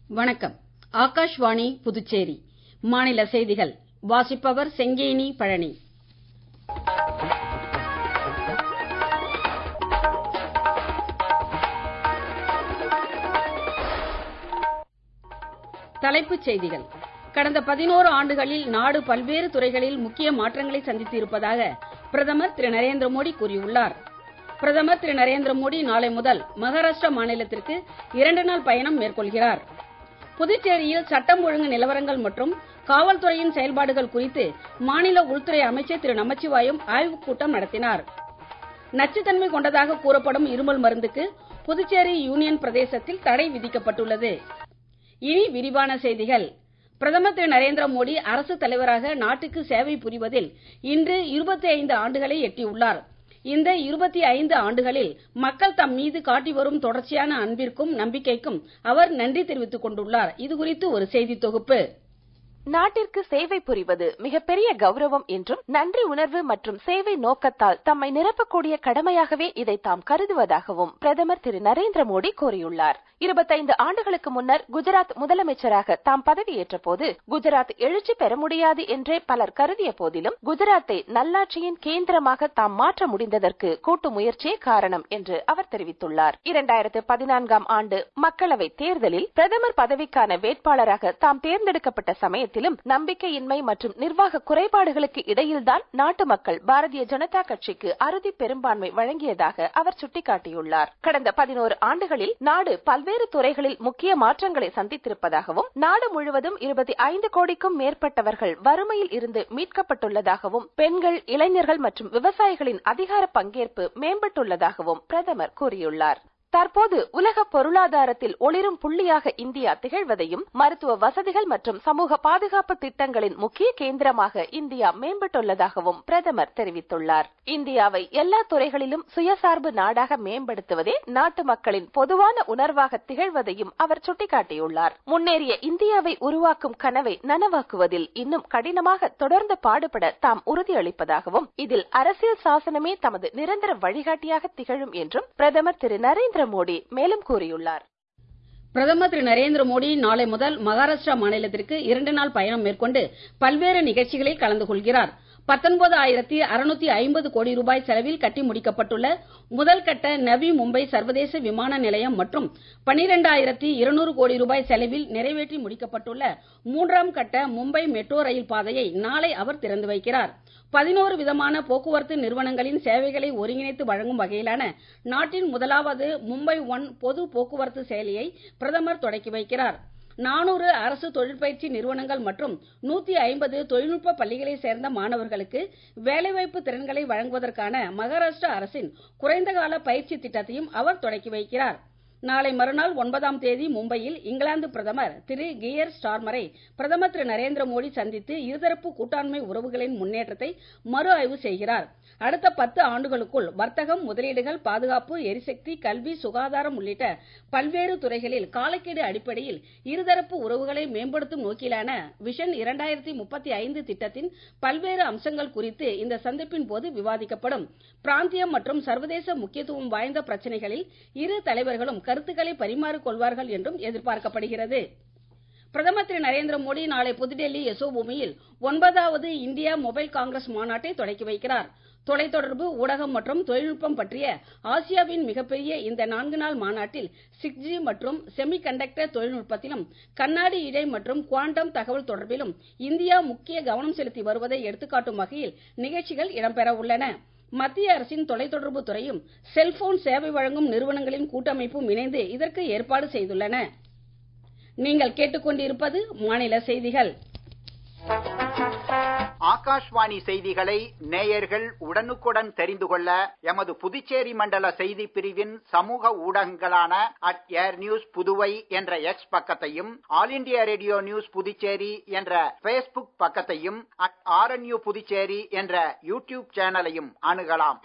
வணக்கம் ஆகாஷ்வாணி புதுச்சேரி மாநில செய்திகள் வாசிப்பவர் செங்கேனி பழனி தலைப்புச் செய்திகள் கடந்த பதினோரு ஆண்டுகளில் நாடு பல்வேறு துறைகளில் முக்கிய மாற்றங்களை சந்தித்து இருப்பதாக பிரதமர் திரு நரேந்திர மோடி கூறியுள்ளார் பிரதமர் திரு நரேந்திர மோடி நாளை முதல் மகாராஷ்டிரா மாநிலத்திற்கு இரண்டு நாள் பயணம் மேற்கொள்கிறார் புதுச்சேரியில் சட்டம் ஒழுங்கு நிலவரங்கள் மற்றும் காவல்துறையின் செயல்பாடுகள் குறித்து மாநில உள்துறை அமைச்சர் திரு நமச்சிவாயம் ஆய்வுக் கூட்டம் நடத்தினார் நச்சுத்தன்மை கொண்டதாக கூறப்படும் இருமல் மருந்துக்கு புதுச்சேரி யூனியன் பிரதேசத்தில் தடை விதிக்கப்பட்டுள்ளது இனி விரிவான செய்திகள் பிரதமர் திரு நரேந்திர மோடி அரசு தலைவராக நாட்டுக்கு சேவை புரிவதில் இன்று 25 ஆண்டுகளை எட்டியுள்ளார் இந்த 25 ஆண்டுகளில் மக்கள் தம் மீது காட்டி வரும் தொடர்ச்சியான அன்பிற்கும் நம்பிக்கைக்கும் அவர் நன்றி தெரிவித்துக் கொண்டுள்ளார் இது குறித்து ஒரு செய்தி தொகுப்பு நாட்டிற்கு சேவை புரிவது மிகப்பெரிய கௌரவம் என்றும் நன்றி உணர்வு மற்றும் சேவை நோக்கத்தால் தம்மை நிரப்பக்கூடிய கடமையாகவே இதை தாம் கருதுவதாகவும் பிரதமர் திரு நரேந்திர மோடி கூறியுள்ளார் இருபத்தைந்து ஆண்டுகளுக்கு முன்னர் குஜராத் முதலமைச்சராக தாம் பதவியேற்ற போது குஜராத் எழுச்சி பெற முடியாது என்றே பலர் கருதிய போதிலும் குஜராத்தை நல்லாட்சியின் கேந்திரமாக தாம் மாற்ற முடிந்ததற்கு கூட்டு முயற்சியே காரணம் என்று அவர் தெரிவித்துள்ளார் இரண்டாயிரத்து பதினான்காம் ஆண்டு மக்களவை தேர்தலில் பிரதமர் பதவிக்கான வேட்பாளராக தாம் தேர்ந்தெடுக்கப்பட்ட சமயத்தில் சமயத்திலும் நம்பிக்கையின்மை மற்றும் நிர்வாக குறைபாடுகளுக்கு இடையில்தான் நாட்டு மக்கள் பாரதிய ஜனதா கட்சிக்கு அறுதி பெரும்பான்மை வழங்கியதாக அவர் சுட்டிக்காட்டியுள்ளார் கடந்த பதினோரு ஆண்டுகளில் நாடு பல்வேறு துறைகளில் முக்கிய மாற்றங்களை சந்தித்திருப்பதாகவும் நாடு முழுவதும் இருபத்தி ஐந்து கோடிக்கும் மேற்பட்டவர்கள் வறுமையில் இருந்து மீட்கப்பட்டுள்ளதாகவும் பெண்கள் இளைஞர்கள் மற்றும் விவசாயிகளின் அதிகார பங்கேற்பு மேம்பட்டுள்ளதாகவும் பிரதமர் கூறியுள்ளார் தற்போது உலக பொருளாதாரத்தில் ஒளிரும் புள்ளியாக இந்தியா திகழ்வதையும் மருத்துவ வசதிகள் மற்றும் சமூக பாதுகாப்பு திட்டங்களின் முக்கிய கேந்திரமாக இந்தியா மேம்பட்டுள்ளதாகவும் பிரதமர் தெரிவித்துள்ளார் இந்தியாவை எல்லா துறைகளிலும் சுயசார்பு நாடாக மேம்படுத்துவதே நாட்டு மக்களின் பொதுவான உணர்வாக திகழ்வதையும் அவர் சுட்டிக்காட்டியுள்ளார் முன்னேறிய இந்தியாவை உருவாக்கும் கனவை நனவாக்குவதில் இன்னும் கடினமாக தொடர்ந்து பாடுபட தாம் உறுதியளிப்பதாகவும் இதில் அரசியல் சாசனமே தமது நிரந்தர வழிகாட்டியாக திகழும் என்றும் பிரதமர் திரு நரேந்திர நரேந்திர மோடி மேலும் கூறியுள்ளார் பிரதமர் திரு நரேந்திர மோடி நாளை முதல் மகாராஷ்டிரா மாநிலத்திற்கு இரண்டு நாள் பயணம் மேற்கொண்டு பல்வேறு நிகழ்ச்சிகளில் கலந்து கொள்கிறார் பத்தொன்பது ஆயிரத்தி அறுநூத்தி ஐம்பது கோடி ரூபாய் செலவில் கட்டி முடிக்கப்பட்டுள்ள முதல் கட்ட நவி மும்பை சர்வதேச விமான நிலையம் மற்றும் பனிரெண்டாயிரத்தி இருநூறு கோடி ரூபாய் செலவில் நிறைவேற்றி முடிக்கப்பட்டுள்ள மூன்றாம் கட்ட மும்பை மெட்ரோ ரயில் பாதையை நாளை அவர் திறந்து வைக்கிறார் பதினோரு விதமான போக்குவரத்து நிறுவனங்களின் சேவைகளை ஒருங்கிணைத்து வழங்கும் வகையிலான நாட்டின் முதலாவது மும்பை ஒன் பொது போக்குவரத்து செயலியை பிரதமர் தொடக்கி வைக்கிறார் நானூறு அரசு தொழிற்பயிற்சி நிறுவனங்கள் மற்றும் நூத்தி ஐம்பது தொழில்நுட்ப பள்ளிகளை சேர்ந்த மாணவர்களுக்கு வேலைவாய்ப்பு திறன்களை வழங்குவதற்கான மகாராஷ்டிரா அரசின் குறைந்தகால பயிற்சி திட்டத்தையும் அவர் தொடக்கி வைக்கிறார் நாளை மறுநாள் ஒன்பதாம் தேதி மும்பையில் இங்கிலாந்து பிரதமர் திரு கியர் ஸ்டார்மரை பிரதமர் திரு நரேந்திர மோடி சந்தித்து இருதரப்பு கூட்டாண்மை உறவுகளின் முன்னேற்றத்தை மறு ஆய்வு செய்கிறார் அடுத்த பத்து ஆண்டுகளுக்குள் வர்த்தகம் முதலீடுகள் பாதுகாப்பு எரிசக்தி கல்வி சுகாதாரம் உள்ளிட்ட பல்வேறு துறைகளில் காலக்கெடு அடிப்படையில் இருதரப்பு உறவுகளை மேம்படுத்தும் நோக்கிலான விஷன் இரண்டாயிரத்தி முப்பத்தி ஐந்து திட்டத்தின் பல்வேறு அம்சங்கள் குறித்து இந்த சந்திப்பின் போது விவாதிக்கப்படும் பிராந்தியம் மற்றும் சர்வதேச முக்கியத்துவம் வாய்ந்த பிரச்சனைகளில் இரு தலைவர்களும் கருத்துக்களை பரிமாறிக் கொள்வார்கள் என்றும் எதிர்பார்க்கப்படுகிறது பிரதமர் திரு நரேந்திர மோடி நாளை புதுடெல்லி யசோபூமியில் ஒன்பதாவது இந்தியா மொபைல் காங்கிரஸ் மாநாட்டை தொடக்கி வைக்கிறார் தொலைத்தொடர்பு ஊடகம் மற்றும் தொழில்நுட்பம் பற்றிய ஆசியாவின் மிகப்பெரிய இந்த நான்கு நாள் மாநாட்டில் சிக்ஸ் ஜி மற்றும் செமி கண்டக்டர் தொழில்நுட்பத்திலும் கண்ணாடி இடை மற்றும் குவாண்டம் தகவல் தொடர்பிலும் இந்தியா முக்கிய கவனம் செலுத்தி வருவதை எடுத்துக்காட்டும் வகையில் நிகழ்ச்சிகள் இடம்பெற உள்ளன மத்திய அரசின் தொலைத்தொடர்பு துறையும் செல்போன் சேவை வழங்கும் நிறுவனங்களின் கூட்டமைப்பும் இணைந்து இதற்கு ஏற்பாடு செய்துள்ளன நீங்கள் கேட்டுக்கொண்டிருப்பது மாநில செய்திகள் ஆகாஷ்வாணி செய்திகளை நேயர்கள் உடனுக்குடன் தெரிந்து கொள்ள எமது புதுச்சேரி மண்டல செய்தி பிரிவின் சமூக ஊடகங்களான அட் ஏர் நியூஸ் புதுவை என்ற எக்ஸ் பக்கத்தையும் all India radio news Puducherry என்ற பேஸ்புக் பக்கத்தையும் அட் ஆர்என்யூ புதுச்சேரி என்ற யூடியூப் சேனலையும் அணுகலாம்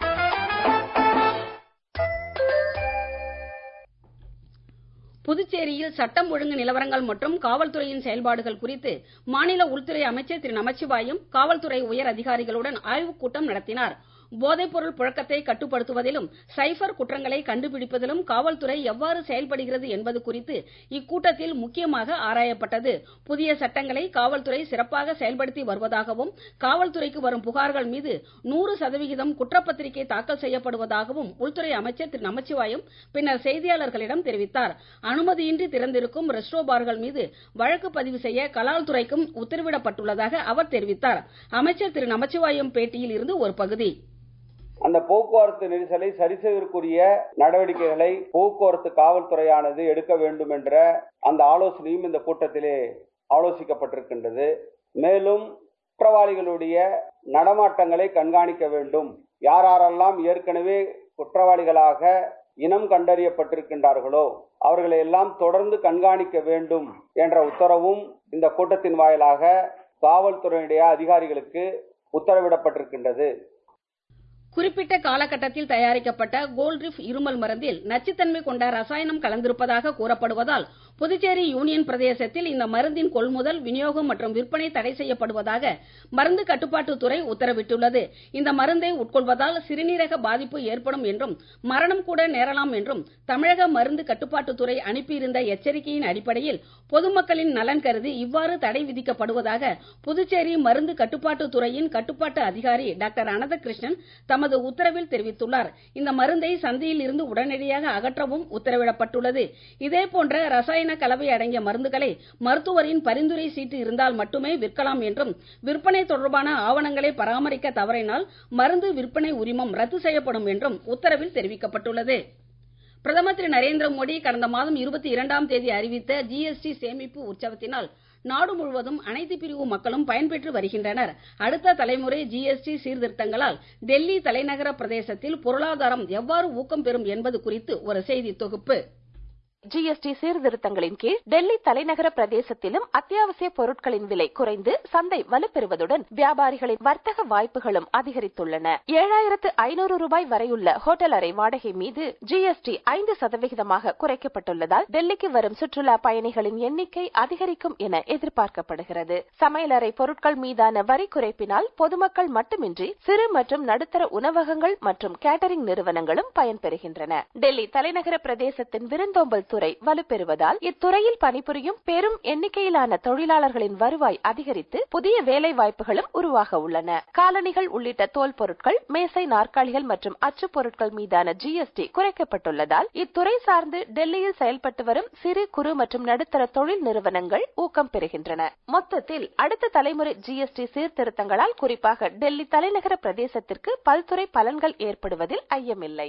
புதுச்சேரியில் சட்டம் ஒழுங்கு நிலவரங்கள் மற்றும் காவல்துறையின் செயல்பாடுகள் குறித்து மாநில உள்துறை அமைச்சர் திரு நமச்சிவாயம் காவல்துறை உயர் அதிகாரிகளுடன் ஆய்வுக் கூட்டம் நடத்தினார் போதைப்பொருள் புழக்கத்தை கட்டுப்படுத்துவதிலும் சைபர் குற்றங்களை கண்டுபிடிப்பதிலும் காவல்துறை எவ்வாறு செயல்படுகிறது என்பது குறித்து இக்கூட்டத்தில் முக்கியமாக ஆராயப்பட்டது புதிய சட்டங்களை காவல்துறை சிறப்பாக செயல்படுத்தி வருவதாகவும் காவல்துறைக்கு வரும் புகார்கள் மீது நூறு சதவிகிதம் குற்றப்பத்திரிகை தாக்கல் செய்யப்படுவதாகவும் உள்துறை அமைச்சர் திரு நமச்சிவாயம் பின்னர் செய்தியாளர்களிடம் தெரிவித்தார் அனுமதியின்றி திறந்திருக்கும் ரெஸ்டோ பார்கள் மீது வழக்கு பதிவு செய்ய கலால் துறைக்கும் உத்தரவிடப்பட்டுள்ளதாக அவர் தெரிவித்தார் அமைச்சர் திரு நமச்சிவாயம் பேட்டியில் இருந்து ஒரு பகுதி அந்த போக்குவரத்து நெரிசலை சரி செய்வதற்குரிய நடவடிக்கைகளை போக்குவரத்து காவல்துறையானது எடுக்க வேண்டும் என்ற அந்த ஆலோசனையும் இந்த கூட்டத்திலே ஆலோசிக்கப்பட்டிருக்கின்றது மேலும் குற்றவாளிகளுடைய நடமாட்டங்களை கண்காணிக்க வேண்டும் யாரெல்லாம் ஏற்கனவே குற்றவாளிகளாக இனம் கண்டறியப்பட்டிருக்கின்றார்களோ அவர்களை எல்லாம் தொடர்ந்து கண்காணிக்க வேண்டும் என்ற உத்தரவும் இந்த கூட்டத்தின் வாயிலாக காவல்துறையினுடைய அதிகாரிகளுக்கு உத்தரவிடப்பட்டிருக்கின்றது குறிப்பிட்ட காலகட்டத்தில் தயாரிக்கப்பட்ட கோல்ட்ரிஃப் இருமல் மருந்தில் நச்சுத்தன்மை கொண்ட ரசாயனம் கலந்திருப்பதாக கூறப்படுவதால் புதுச்சேரி யூனியன் பிரதேசத்தில் இந்த மருந்தின் கொள்முதல் விநியோகம் மற்றும் விற்பனை தடை செய்யப்படுவதாக மருந்து கட்டுப்பாட்டுத்துறை உத்தரவிட்டுள்ளது இந்த மருந்தை உட்கொள்வதால் சிறுநீரக பாதிப்பு ஏற்படும் என்றும் மரணம் கூட நேரலாம் என்றும் தமிழக மருந்து கட்டுப்பாட்டுத்துறை அனுப்பியிருந்த எச்சரிக்கையின் அடிப்படையில் பொதுமக்களின் நலன் கருதி இவ்வாறு தடை விதிக்கப்படுவதாக புதுச்சேரி மருந்து கட்டுப்பாட்டுத்துறையின் கட்டுப்பாட்டு அதிகாரி டாக்டர் அனந்தகிருஷ்ணன் தமது உத்தரவில் தெரிவித்துள்ளார் இந்த மருந்தை சந்தையில் இருந்து உடனடியாக அகற்றவும் உத்தரவிடப்பட்டுள்ளது இதேபோன்ற ரசாயன கலவை அடங்கிய மருந்துகளை மருத்துவரின் பரிந்துரை சீட்டு இருந்தால் மட்டுமே விற்கலாம் என்றும் விற்பனை தொடர்பான ஆவணங்களை பராமரிக்க தவறினால் மருந்து விற்பனை உரிமம் ரத்து செய்யப்படும் என்றும் உத்தரவில் தெரிவிக்கப்பட்டுள்ளது பிரதமர் திரு நரேந்திர மோடி கடந்த மாதம் இருபத்தி இரண்டாம் தேதி அறிவித்த ஜிஎஸ்டி சேமிப்பு உற்சவத்தினால் நாடு முழுவதும் அனைத்து பிரிவு மக்களும் பயன்பெற்று வருகின்றனர் அடுத்த தலைமுறை ஜிஎஸ்டி சீர்திருத்தங்களால் டெல்லி தலைநகர பிரதேசத்தில் பொருளாதாரம் எவ்வாறு ஊக்கம் பெறும் என்பது குறித்து ஒரு செய்தி தொகுப்பு ஜிஎஸ்டி சீர்திருத்தங்களின் கீழ் டெல்லி தலைநகர பிரதேசத்திலும் அத்தியாவசிய பொருட்களின் விலை குறைந்து சந்தை வலுப்பெறுவதுடன் வியாபாரிகளின் வர்த்தக வாய்ப்புகளும் அதிகரித்துள்ளன ஏழாயிரத்து ஐநூறு ரூபாய் வரையுள்ள ஹோட்டல் அறை வாடகை மீது ஜிஎஸ்டி ஐந்து சதவிகிதமாக குறைக்கப்பட்டுள்ளதால் டெல்லிக்கு வரும் சுற்றுலா பயணிகளின் எண்ணிக்கை அதிகரிக்கும் என எதிர்பார்க்கப்படுகிறது சமையலறை பொருட்கள் மீதான வரி குறைப்பினால் பொதுமக்கள் மட்டுமின்றி சிறு மற்றும் நடுத்தர உணவகங்கள் மற்றும் கேட்டரிங் நிறுவனங்களும் பயன்பெறுகின்றன டெல்லி தலைநகர பிரதேசத்தின் விருந்தோம்பல் துறை வலுப்பெறுவதால் இத்துறையில் பணிபுரியும் பெரும் எண்ணிக்கையிலான தொழிலாளர்களின் வருவாய் அதிகரித்து புதிய வேலை வாய்ப்புகளும் உருவாக உள்ளன காலணிகள் உள்ளிட்ட தோல் பொருட்கள் மேசை நாற்காலிகள் மற்றும் அச்சு பொருட்கள் மீதான ஜிஎஸ்டி குறைக்கப்பட்டுள்ளதால் இத்துறை சார்ந்து டெல்லியில் செயல்பட்டு வரும் சிறு குறு மற்றும் நடுத்தர தொழில் நிறுவனங்கள் ஊக்கம் பெறுகின்றன மொத்தத்தில் அடுத்த தலைமுறை ஜிஎஸ்டி சீர்திருத்தங்களால் குறிப்பாக டெல்லி தலைநகர பிரதேசத்திற்கு பல்துறை பலன்கள் ஏற்படுவதில் ஐயமில்லை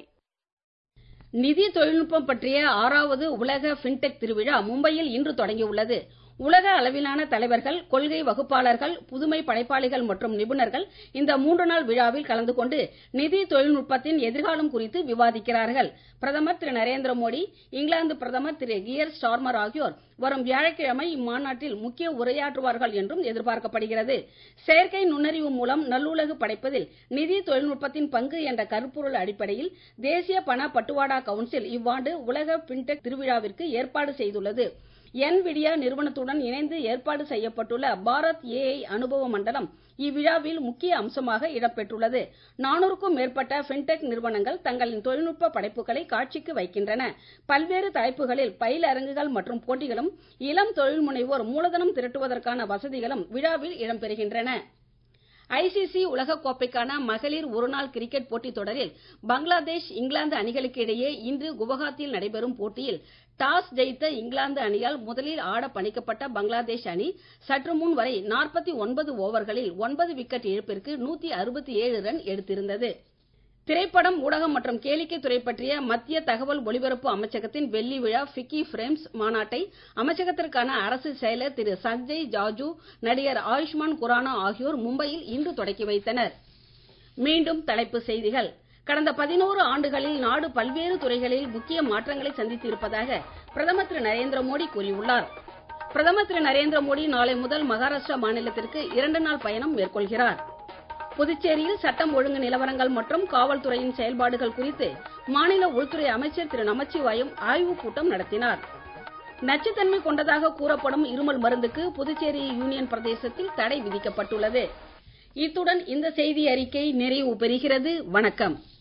நிதி தொழில்நுட்பம் பற்றிய ஆறாவது உலக பின்டெக் திருவிழா மும்பையில் இன்று தொடங்கியுள்ளது உலக அளவிலான தலைவர்கள் கொள்கை வகுப்பாளர்கள் புதுமை படைப்பாளிகள் மற்றும் நிபுணர்கள் இந்த மூன்று நாள் விழாவில் கலந்து கொண்டு நிதி தொழில்நுட்பத்தின் எதிர்காலம் குறித்து விவாதிக்கிறார்கள் பிரதமர் திரு நரேந்திர மோடி இங்கிலாந்து பிரதமர் திரு கியர் ஸ்டார்மர் ஆகியோர் வரும் வியாழக்கிழமை இம்மாநாட்டில் முக்கிய உரையாற்றுவார்கள் என்றும் எதிர்பார்க்கப்படுகிறது செயற்கை நுண்ணறிவு மூலம் நல்லுலகு படைப்பதில் நிதி தொழில்நுட்பத்தின் பங்கு என்ற கருப்பொருள் அடிப்படையில் தேசிய பண பட்டுவாடா கவுன்சில் இவ்வாண்டு உலக பின்டெக் திருவிழாவிற்கு ஏற்பாடு செய்துள்ளது என்விடியா நிறுவனத்துடன் இணைந்து ஏற்பாடு செய்யப்பட்டுள்ள பாரத் ஏஐ அனுபவ மண்டலம் இவ்விழாவில் முக்கிய அம்சமாக இடம்பெற்றுள்ளது நானூறுக்கும் மேற்பட்ட பின்டெக் நிறுவனங்கள் தங்களின் தொழில்நுட்ப படைப்புகளை காட்சிக்கு வைக்கின்றன பல்வேறு தலைப்புகளில் பயிலரங்குகள் மற்றும் போட்டிகளும் இளம் தொழில் முனைவோர் மூலதனம் திரட்டுவதற்கான வசதிகளும் விழாவில் இடம்பெறுகின்றன ஐசிசி உலகக்கோப்பைக்கான மகளிர் ஒருநாள் கிரிக்கெட் போட்டித் தொடரில் பங்களாதேஷ் இங்கிலாந்து அணிகளுக்கு இடையே இன்று குவஹாத்தியில் நடைபெறும் போட்டியில் டாஸ் ஜெயித்த இங்கிலாந்து அணியால் முதலில் ஆட பணிக்கப்பட்ட பங்களாதேஷ் அணி சற்று முன் வரை நாற்பத்தி ஒன்பது ஓவர்களில் ஒன்பது விக்கெட் இழப்பிற்கு நூத்தி அறுபத்தி ஏழு ரன் எடுத்திருந்தது திரைப்படம் ஊடகம் மற்றும் கேளிக்கை துறை பற்றிய மத்திய தகவல் ஒலிபரப்பு அமைச்சகத்தின் வெள்ளி விழா ஃபிக்கி பிரேம்ஸ் மாநாட்டை அமைச்சகத்திற்கான அரசு செயலர் திரு சஞ்சய் ஜாஜூ நடிகர் ஆயுஷ்மான் குரானா ஆகியோர் மும்பையில் இன்று தொடக்கி வைத்தனர் மீண்டும் தலைப்புச் செய்திகள் கடந்த பதினோரு ஆண்டுகளில் நாடு பல்வேறு துறைகளில் முக்கிய மாற்றங்களை சந்தித்திருப்பதாக பிரதமர் திரு நரேந்திர மோடி கூறியுள்ளார் பிரதமர் திரு நரேந்திர மோடி நாளை முதல் மகாராஷ்டிரா மாநிலத்திற்கு இரண்டு நாள் பயணம் மேற்கொள்கிறார் புதுச்சேரியில் சட்டம் ஒழுங்கு நிலவரங்கள் மற்றும் காவல்துறையின் செயல்பாடுகள் குறித்து மாநில உள்துறை அமைச்சர் திரு நமச்சிவாயம் ஆய்வுக் கூட்டம் நடத்தினார் நச்சுத்தன்மை கொண்டதாக கூறப்படும் இருமல் மருந்துக்கு புதுச்சேரி யூனியன் பிரதேசத்தில் தடை விதிக்கப்பட்டுள்ளது இத்துடன் இந்த செய்தி அறிக்கை நிறைவு பெறுகிறது வணக்கம்